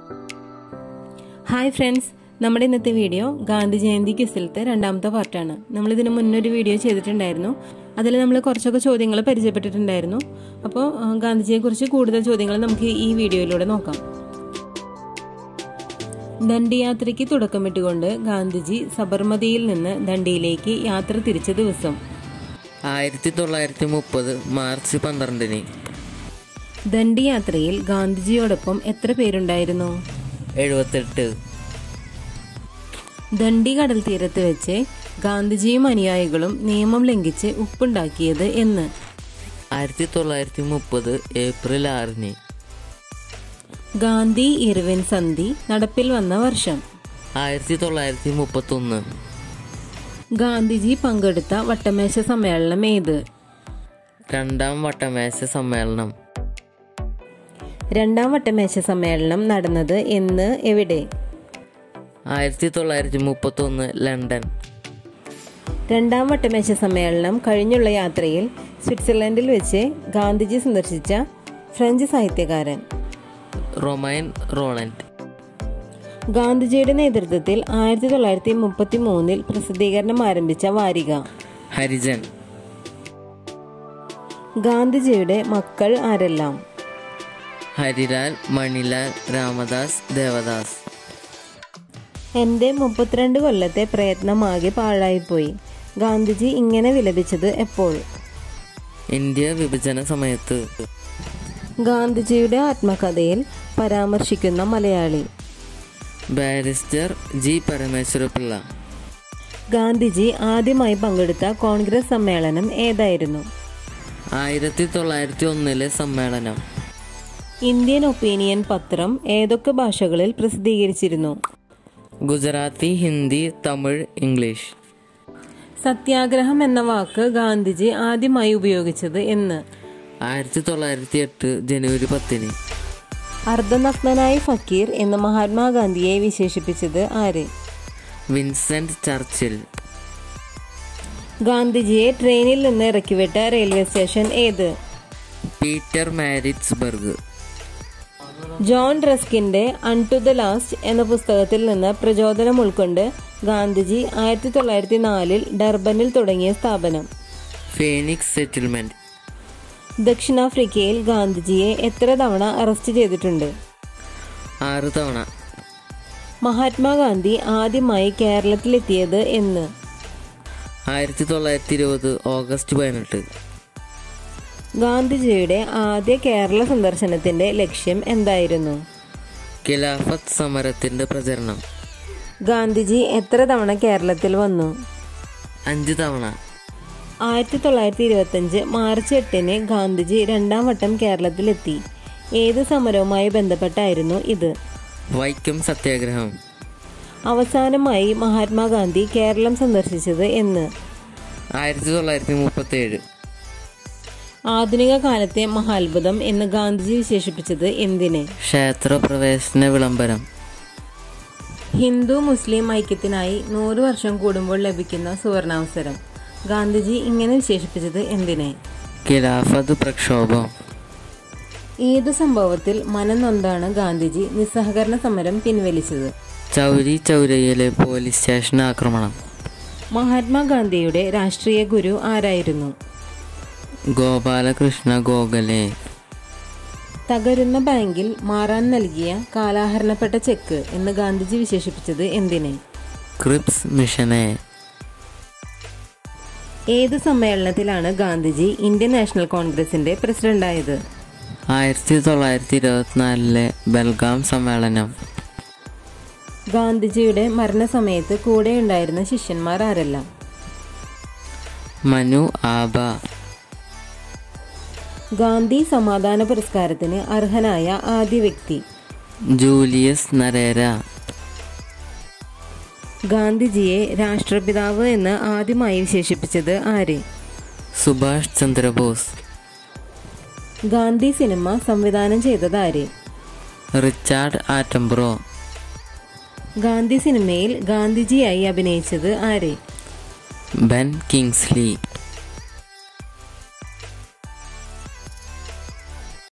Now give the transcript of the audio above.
hi friends നമ്മുടെ ഇന്നത്തെ video Gandhi Jayanti ക്വിസിലത്തെ രണ്ടാമത്തെ പാർട്ടാണ് നമ്മൾ ഇതിന് മുന്നൊരു വീഡിയോ ചെയ്തിട്ടുണ്ടായിരുന്നു അതിൽ നമ്മൾ കുറച്ചൊക്കെ ചോദ്യങ്ങൾ പരിചയപ്പെട്ടിട്ടുണ്ടായിരുന്നു അപ്പോൾ ഗാന്ധിജിയെക്കുറിച്ച് കൂടുതൽ ചോദ്യങ്ങൾ നമുക്ക് ഈ വീഡിയോയിലൂടെ നോക്കാം ദണ്ഡിയാത്രയ്ക്ക് തുടക്കമിട്ടുകൊണ്ട് ഗാന്ധിജി സബർമതിയിൽ നിന്ന് ദണ്ഡിയിലേക്ക് യാത്ര തിരിച്ച ദിവസം ആയിരത്തി തൊള്ളായിരത്തി മുപ്പത് മാർച്ച് പന്ത്രണ്ടിന് ദണ്ഡി യാത്രയിൽ ഗാന്ധിജിയോടൊപ്പം എത്ര പേരുണ്ടായിരുന്നു എഴുപത്തെട്ട് ദണ്ഡി കടൽ തീരത്ത് വെച്ച് ഗാന്ധിജിയും അനുയായികളും നിയമം ലംഘിച്ച് ഉപ്പുണ്ടാക്കിയത് എന്ന് ആയിരത്തി തൊള്ളായിരത്തി മുപ്പത് ഏപ്രിൽ ആറിന് ഗാന്ധി ഇർവിൻ സന്ധി നടപ്പിൽ വന്ന വർഷം ആയിരത്തി തൊള്ളായിരത്തി മുപ്പത്തൊന്ന് ഗാന്ധിജി പങ്കെടുത്ത വട്ടമേശ സമ്മേളനം ഏത് രണ്ടാം വട്ടമേശ സമ്മേളനം രണ്ടാം വട്ടമേശ സമ്മേളനം നടന്നത് എന്ന് എവിടെ ആയിരത്തി തൊള്ളായിരത്തി മുപ്പത്തൊന്ന് ലണ്ടൻ രണ്ടാം വട്ടമേശ സമ്മേളനം കഴിഞ്ഞുള്ള യാത്രയിൽ സ്വിറ്റ്സർലൻഡിൽ വെച്ച് ഗാന്ധിജി സന്ദർശിച്ച ഫ്രഞ്ച് സാഹിത്യകാരൻ റൊമൈൻ റോളൻഡ് ഗാന്ധിജിയുടെ നേതൃത്വത്തിൽ ആയിരത്തി തൊള്ളായിരത്തി മുപ്പത്തി മൂന്നിൽ പ്രസിദ്ധീകരണം ആരംഭിച്ച വാരിക ഹരിജൻ ഗാന്ധിജിയുടെ മക്കൾ ആരെല്ലാം ഹരിലാൽ മണിലാൽ രാമദാസ് ദേവദാസ് എൻ്റെ മുപ്പത്തിരണ്ട് കൊല്ലത്തെ പ്രയത്നമാകെ പാഴായിപ്പോയി ഗാന്ധിജി ഇങ്ങനെ വിലപിച്ചത് എപ്പോൾ ഇന്ത്യ വിഭജന സമയത്ത് ഗാന്ധിജിയുടെ ആത്മകഥയിൽ പരാമർശിക്കുന്ന മലയാളി ബാരിസ്റ്റർ ജി പരമേശ്വരപിള്ള ഗാന്ധിജി ആദ്യമായി പങ്കെടുത്ത കോൺഗ്രസ് സമ്മേളനം ഏതായിരുന്നു ആയിരത്തി തൊള്ളായിരത്തി ഒന്നിലെ സമ്മേളനം ഇന്ത്യൻ ഒപ്പീനിയൻ പത്രം ഏതൊക്കെ ഭാഷകളിൽ പ്രസിദ്ധീകരിച്ചിരുന്നു ഗുജറാത്തി ഹിന്ദി തമിഴ് ഇംഗ്ലീഷ് സത്യാഗ്രഹം എന്ന വാക്ക് ഗാന്ധിജി ആദ്യമായി ഉപയോഗിച്ചത് എന്ന് ആയിരത്തി തൊള്ളായിരത്തി എട്ട് ജനുവരി പത്തിന് അർദ്ധനഗ്നനായ ഫക്കീർ എന്ന് മഹാത്മാഗാന്ധിയെ വിശേഷിപ്പിച്ചത് ആര് വിൻസെന്റ് ചർച്ചിൽ ഗാന്ധിജിയെ ട്രെയിനിൽ നിന്ന് ഇറക്കിവിട്ട റെയിൽവേ സ്റ്റേഷൻ ഏത് പീറ്റർ മാരിറ്റ്സ്ബർഗ് ജോൺ റസ്കിന്റെ അൺ ടു ദ ലാസ്റ്റ് എന്ന പുസ്തകത്തിൽ നിന്ന് പ്രചോദനം ഉൾക്കൊണ്ട് ഗാന്ധിജി ആയിരത്തി തൊള്ളായിരത്തി നാലിൽ ഡർബനിൽ തുടങ്ങിയ സ്ഥാപനം ഫേനിക്സ് സെറ്റിൽമെന്റ് ദക്ഷിണാഫ്രിക്കയിൽ ഗാന്ധിജിയെ എത്ര തവണ അറസ്റ്റ് ചെയ്തിട്ടുണ്ട് ആറ് തവണ മഹാത്മാഗാന്ധി ആദ്യമായി കേരളത്തിലെത്തിയത് എന്ന് ആയിരത്തി തൊള്ളായിരത്തി ഇരുപത് ഓഗസ്റ്റ് പതിനെട്ട് ഗാന്ധിജിയുടെ ആദ്യ കേരള സന്ദർശനത്തിന്റെ ലക്ഷ്യം എന്തായിരുന്നു ഖിലാഫത്ത് സമരത്തിന്റെ പ്രചരണം ഗാന്ധിജി എത്ര തവണ കേരളത്തിൽ വന്നു അഞ്ച് തവണ ആയിരത്തി തൊള്ളായിരത്തി ഇരുപത്തഞ്ച് മാർച്ച് എട്ടിന് ഗാന്ധിജി രണ്ടാം വട്ടം കേരളത്തിലെത്തി ഏത് സമരവുമായി ബന്ധപ്പെട്ടായിരുന്നു ഇത് വൈക്കം സത്യാഗ്രഹം അവസാനമായി മഹാത്മാഗാന്ധി കേരളം സന്ദർശിച്ചത് എന്ന് ആയിരത്തി തൊള്ളായിരത്തി മുപ്പത്തി ഏഴ് ആധുനിക കാലത്തെ മഹാത്ഭുതം എന്ന് ഗാന്ധിജി വിശേഷിപ്പിച്ചത് എന്തിനെ ക്ഷേത്രപ്രവേശന വിളംബരം ഹിന്ദു മുസ്ലിം ഐക്യത്തിനായി നൂറ് വർഷം കൂടുമ്പോൾ ലഭിക്കുന്ന സുവർണാവസരം ഗാന്ധിജി ഇങ്ങനെ വിശേഷിപ്പിച്ചത് എന്തിനെ ഖിലാഫത്ത് പ്രക്ഷോഭം ഏതു സംഭവത്തിൽ മനം നൊന്താണ് ഗാന്ധിജി നിസ്സഹകരണ സമരം പിൻവലിച്ചത് ചൗരി ചൗരയിലെ പോലീസ് സ്റ്റേഷൻ ആക്രമണം മഹാത്മാഗാന്ധിയുടെ രാഷ്ട്രീയ ഗുരു ആരായിരുന്നു ഗോപാലകൃഷ്ണ ഗോഖലെ തകരുന്ന ബാങ്കിൽ മാറാൻ നൽകിയ കാലാഹരണപ്പെട്ട ചെക്ക് എന്ന് ഗാന്ധിജി വിശേഷിപ്പിച്ചത് എന്തിനെ ക്രിപ്സ് മിഷനെ ഏത് സമ്മേളനത്തിലാണ് ഗാന്ധിജി ഇന്ത്യൻ നാഷണൽ കോൺഗ്രസിന്റെ പ്രസിഡന്റായത് ആയിരത്തി തൊള്ളായിരത്തി ഇരുപത്തിനാലിലെ ബൽഗാം സമ്മേളനം ഗാന്ധിജിയുടെ മരണസമയത്ത് കൂടെയുണ്ടായിരുന്ന ശിഷ്യന്മാർ ആരെല്ലാം മനു ആബ ഗാന്ധി സമാധാന പുരസ്കാരത്തിന് അർഹനായ ആദ്യ വ്യക്തി ജൂലിയസ് നരേര ഗാന്ധിജിയെ രാഷ്ട്രപിതാവ് എന്ന് ആദ്യമായി വിശേഷിപ്പിച്ചത് ആര് സുഭാഷ് ചന്ദ്രബോസ് ഗാന്ധി സിനിമ സംവിധാനം ചെയ്തത് ആര് റിച്ചാർഡ് ആറ്റംബ്രോ ഗാന്ധി സിനിമയിൽ ഗാന്ധിജിയായി അഭിനയിച്ചത് ആര് ബെൻ കിങ്സ്ലി